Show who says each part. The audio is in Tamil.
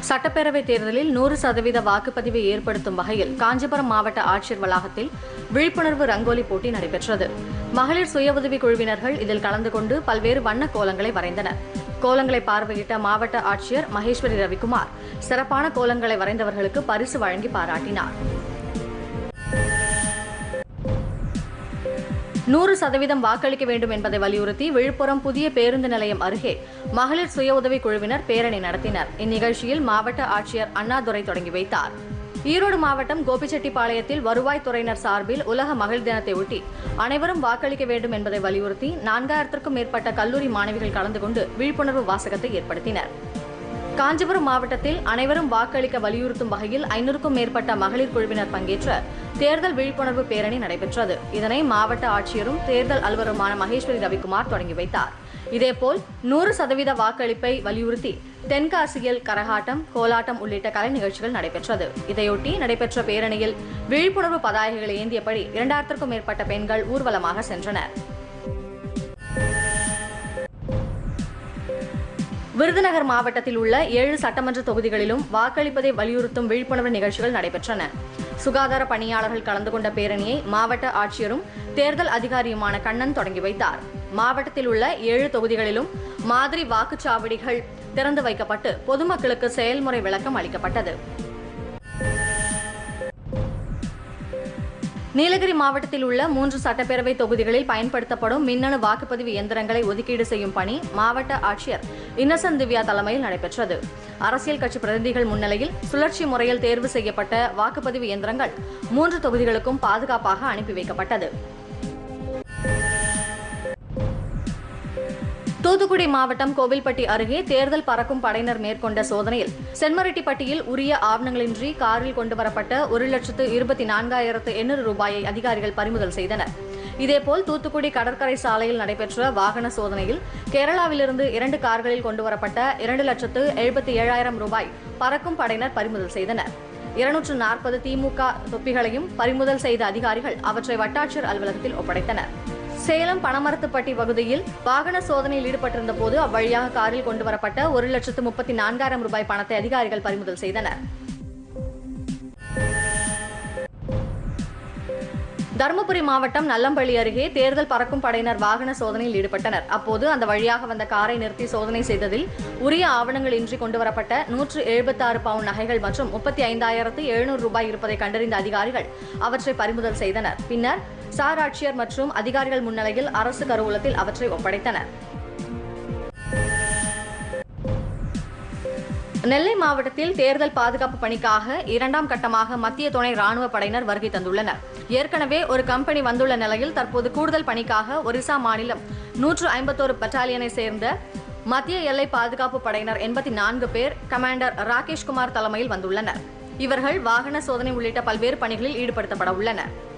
Speaker 1: சட்டப்பேரவை தேர்தலில் நூறு சதவீத வாக்குப்பதிவை ஏற்படுத்தும் வகையில் காஞ்சிபுரம் மாவட்ட ஆட்சியர் வளாகத்தில் விழிப்புணர்வு ரங்கோலி போட்டி நடைபெற்றது மகளிர் சுய உதவி குழுவினர்கள் இதில் கலந்து கொண்டு பல்வேறு வண்ண கோலங்களை வரைந்தனர் கோலங்களை பார்வையிட்ட மாவட்ட ஆட்சியர் மகேஸ்வரி ரவிக்குமார் சிறப்பான கோலங்களை வரைந்தவர்களுக்கு பரிசு வழங்கி பாராட்டினார் நூறு சதவீதம் வாக்களிக்க வேண்டும் என்பதை வலியுறுத்தி விழுப்புரம் புதிய பேருந்து நிலையம் அருகே மகளிர் சுய உதவி குழுவினர் பேரணி நடத்தினர் இந்நிகழ்ச்சியில் மாவட்ட ஆட்சியர் அண்ணாதுரை தொடங்கி வைத்தார் ஈரோடு மாவட்டம் கோபிச்செட்டிப்பாளையத்தில் வருவாய்த்துறையினர் சார்பில் உலக மகளிர் தினத்தை ஒட்டி அனைவரும் வாக்களிக்க வேண்டும் என்பதை வலியுறுத்தி நான்காயிரத்திற்கும் மேற்பட்ட கல்லூரி மாணவிகள் கலந்து கொண்டு விழிப்புணர்வு வாசகத்தை ஏற்படுத்தினர் காஞ்சிபுரம் மாவட்டத்தில் அனைவரும் வாக்களிக்க வலியுறுத்தும் வகையில் ஐநூறுக்கும் மேற்பட்ட மகளிர் குழுவினர் பங்கேற்ற தேர்தல் விழிப்புணர்வு பேரணி நடைபெற்றது இதனை மாவட்ட ஆட்சியரும் தேர்தல் அலுவலருமான மகேஸ்வரி ரவிக்குமார் தொடங்கி வைத்தார் இதேபோல் நூறு சதவீத வாக்களிப்பை வலியுறுத்தி தென்காசியில் கரகாட்டம் கோலாட்டம் உள்ளிட்ட கலை நிகழ்ச்சிகள் நடைபெற்றது இதையொட்டி நடைபெற்ற பேரணியில் விழிப்புணர்வு பதாகைகளை ஏந்தியபடி இரண்டாயிரத்திற்கும் மேற்பட்ட பெண்கள் ஊர்வலமாக சென்றனர் விருதுநகர் மாவட்டத்தில் உள்ள ஏழு சட்டமன்ற தொகுதிகளிலும் வாக்களிப்பதை வலியுறுத்தும் விழிப்புணர்வு நிகழ்ச்சிகள் நடைபெற்றன சுகாதார பணியாளர்கள் கலந்து கொண்ட பேரணியை மாவட்ட ஆட்சியரும் தேர்தல் அதிகாரியுமான கண்ணன் தொடங்கி வைத்தார் மாவட்டத்தில் உள்ள ஏழு தொகுதிகளிலும் மாதிரி வாக்குச்சாவடிகள் திறந்து வைக்கப்பட்டு பொதுமக்களுக்கு செயல்முறை விளக்கம் அளிக்கப்பட்டது நீலகிரி மாவட்டத்தில் உள்ள மூன்று சட்டப்பேரவை தொகுதிகளில் பயன்படுத்தப்படும் மின்னணு வாக்குப்பதிவு இயந்திரங்களை ஒதுக்கீடு செய்யும் பணி மாவட்ட ஆட்சியர் இன்னசென்ட் திவ்யா தலைமையில் நடைபெற்றது அரசியல் கட்சி பிரதிநிதிகள் முன்னிலையில் சுழற்சி முறையில் தேர்வு செய்யப்பட்ட வாக்குப்பதிவு இயந்திரங்கள் மூன்று தொகுதிகளுக்கும் பாதுகாப்பாக அனுப்பி வைக்கப்பட்டது தூத்துக்குடி மாவட்டம் கோவில்பட்டி அருகே தேர்தல் பறக்கும் படையினர் மேற்கொண்ட சோதனையில் சென்மரெட்டிப்பட்டியில் உரிய ஆவணங்களின்றி காரில் கொண்டு வரப்பட்ட ஒரு லட்சத்து இருபத்தி நான்காயிரத்து எண்ணூறு ரூபாயை அதிகாரிகள் பறிமுதல் செய்தனர் இதேபோல் தூத்துக்குடி கடற்கரை சாலையில் நடைபெற்ற வாகன சோதனையில் கேரளாவிலிருந்து இரண்டு கார்களில் கொண்டு வரப்பட்ட இரண்டு லட்சத்து எழுபத்தி ஏழாயிரம் ரூபாய் பறக்கும் படையினர் பறிமுதல் செய்தனர் இருநூற்று நாற்பது திமுக தொப்பிகளையும் பறிமுதல் செய்த அதிகாரிகள் அவற்றை வட்டாட்சியர் அலுவலகத்தில் ஒப்படைத்தனர் சேலம் பணமரத்துப்பட்டி பகுதியில் வாகன சோதனையில் ஈடுபட்டிருந்த போது அவ்வழியாக காரில் கொண்டு வரப்பட்ட ஒரு லட்சத்து முப்பத்தி நான்காயிரம் ரூபாய் பணத்தை அதிகாரிகள் பறிமுதல் செய்தனர் தருமபுரி மாவட்டம் நல்லம்பள்ளி அருகே தேர்தல் பறக்கும் படையினர் வாகன சோதனையில் ஈடுபட்டனர் அப்போது அந்த வழியாக வந்த காரை நிறுத்தி சோதனை செய்ததில் உரிய ஆவணங்கள் இன்றி கொண்டுவரப்பட்ட நூற்று எழுபத்தாறு பவுன் நகைகள் மற்றும் முப்பத்தி ஐந்தாயிரத்து எழுநூறு ரூபாய் இருப்பதை கண்டறிந்த அதிகாரிகள் அவற்றை பறிமுதல் செய்தனர் பின்னர் சார் ஆட்சியர் மற்றும் அதிகாரிகள் முன்னிலையில் அரசு கருவூலத்தில் அவற்றை ஒப்படைத்தனர் நெல்லை மாவட்டத்தில் தேர்தல் பாதுகாப்பு பணிக்காக இரண்டாம் கட்டமாக மத்திய துணை ராணுவ படையினர் வருகை தந்துள்ளனர் ஏற்கனவே ஒரு கம்பெனி வந்துள்ள நிலையில் தற்போது கூடுதல் பணிக்காக ஒரிசா மாநிலம் நூற்று ஐம்பத்தோரு பட்டாலியனை சேர்ந்த மத்திய எல்லை பாதுகாப்பு படையினர் எண்பத்தி நான்கு பேர் கமாண்டர் ராகேஷ்குமார் தலைமையில் வந்துள்ளனர் இவர்கள் வாகன சோதனை உள்ளிட்ட பல்வேறு பணிகளில் ஈடுபடுத்தப்பட உள்ளனர்